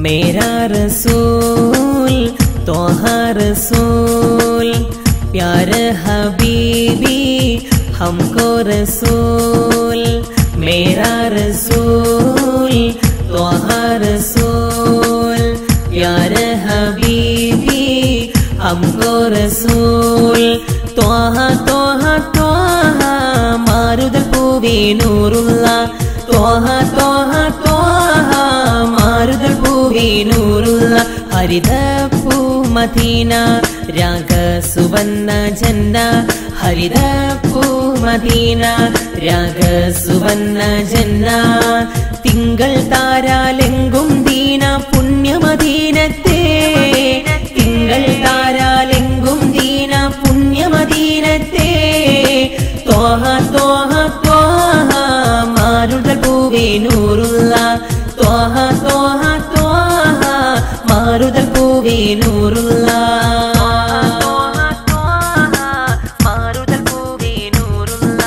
मेरा रसूल तोहा रसूल प्यार हबीबी हमको रसूल मेरा रसूल तोहा रसूल प्यार हबीबी हमको रसूल त्वाहा त्वाहा त्वाहा മാരുതൽ പൂവേ നൂറുള്ള ത്വാഹ ത്വാഹ ത്വാഹ മാരുതൽ പൂവേ നൂറുള്ള ഹരിത പൂ മദീന രാഗ സുവന്ന ജന്ന ഹരിത പൂ മദീന രാഗ സുവന്ന ജന്ന തിങ്കൾ താരാലെങ്കും ദീന പുണ്യമദീനത്തെ തിങ്കൾ താരാലെങ്കും ദീന പുണ്യമദീനത്തെ തോഹ തോഹ തോഹ മാരുതൽ പൂവേ നൂറുള്ള തോഹ തോഹ തോഹ മാരുതൽ പൂവേ നൂറുള്ള മാരുതൽ പൂവേ നൂറുള്ള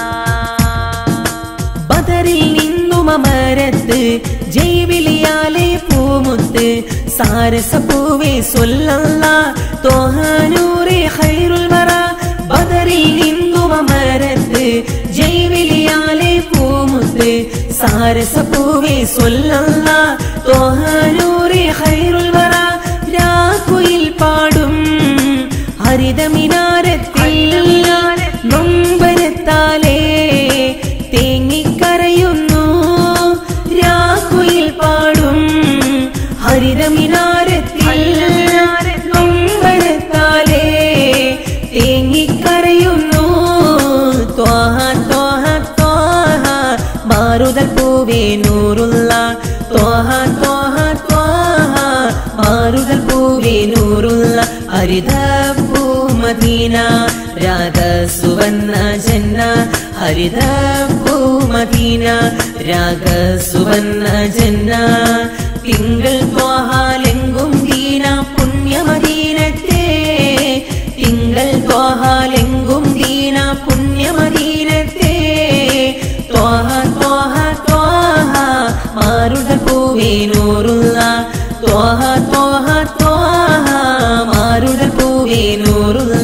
ബദറിൽ നിന്നും അമരത്ത് ജൈവിളിയാലെ പൂമുത്ത് സാരസപ്പൂവേ സൊല്ലല്ല തോഹാനൂറെ ഹൈറുൽ വറ ബദറിൽ നിന്നും അമരത്ത് ജൈവിളിയാലെ പൂമുത്ത് സാരസപ്പൂവേ സൊല്ലല്ല തോഹാനൂറെ ഹൈറുൽ വറ രാക്കുയിൽ പാടും ഹരിതമിനാരത്തിൽ നൊമ്പരത്താലേ തേങ്ങിക്കരയുന്നു രാക്കുയിൽ പാടും ഹരിതമിനാരത്തിൽ നൊമ്പരത്താലേ തേങ്ങിക്കരയുന്നു ത്വാഹ ത്വാഹ ത്വാഹ മാറുതൽ പൂവേ നൂറുള്ള ത്വാഹ ത്വാഹ ത്വാഹ മാറുതൽ പൂവേ നൂറുള്ള ഹരിത പൂമദീന രാഗ സുവന്ന ജന്ന ഹരിത പൂമദീന രാഗ സുവന്ന ജന്ന തിങ്കൾ ത്വാഹാലെങ്കും ദീന പുണ്യമദീനത്തെ തിങ്കൾ ത്വാഹാലെങ്കും ദീന പുണ്യമദീനത്തെ ത്വാഹ ത്വാഹ ത്വാഹ മാറുത പൂവേ നൂറുള്ള ത്വാഹ ത്വാഹ ത്വാഹ മാറുത പൂവേ നൂറുള്ള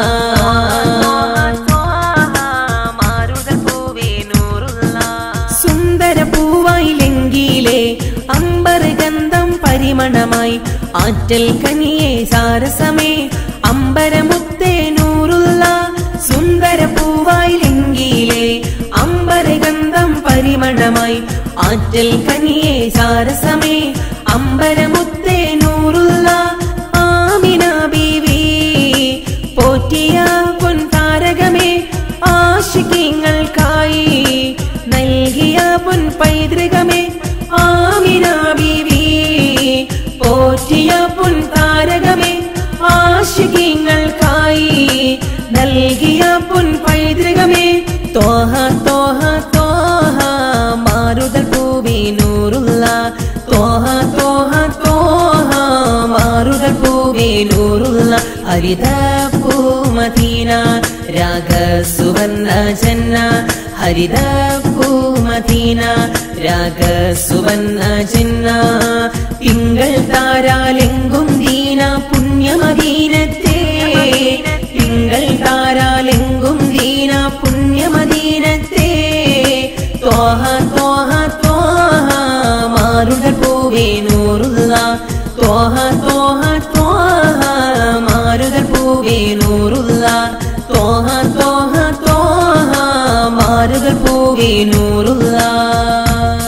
സുന്ദര പൂവായി ലങ്കിയിലെ അമ്പർ ഗന്ധം പരിമണമായി ആറ്റൽ കനിയെ സാരസമേ അമ്പരമുത്തേ നൂറുള്ള സുന്ദര പൂവായി ലങ്കിയിലെ അമ്പര ഗന്ധം പരിമണമായി ആറ്റൽ കനിയെ സാരസമേ അമ്പരമുത്തേ നൂറുള്ള ആമിന ബീവി പോറ്റിയ പൊൻ താരകമേ ആശിക്കങ്ങൾക്കായി നൽകിയ പൊൻ പൈതൃകമേ ആമിന ബീവി പോറ്റിയ പൊൻ താരകമേ ആശിക്കങ്ങൾക്കായി നൽകിയ പൊൻ പൈതൃകമേ തോഹ തോഹ തോഹ മാറുതൽ പൂവി നൂറുള്ള തോഹ തോഹ തോഹ മാറുതൽ പൂവി നൂറുള്ള ഹരിത പൂമദീന രാഗ സുവർണ ജന്ന ഹരിത പൂമദീന രാഗ സുവർണ ജന്ന തിങ്കൾ താരാലെങ്കും ദീന പുണ്യമദീനത്തെ തിങ്കൾ താരാലെങ്കും ദീന പുണ്യമദീനത്തെ തോഹ തോഹ തോഹ മാറുതൽ പൂവേ നൂറുള്ള തോഹ തോഹ തോഹ മാറുതൽ പൂവേ നൂറുള്ള തോഹ തോഹ തോഹ മാറുതൽ പൂവേ നൂറുള്ള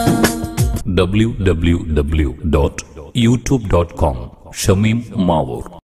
www.youtube.com ഷമീം മാവൂർ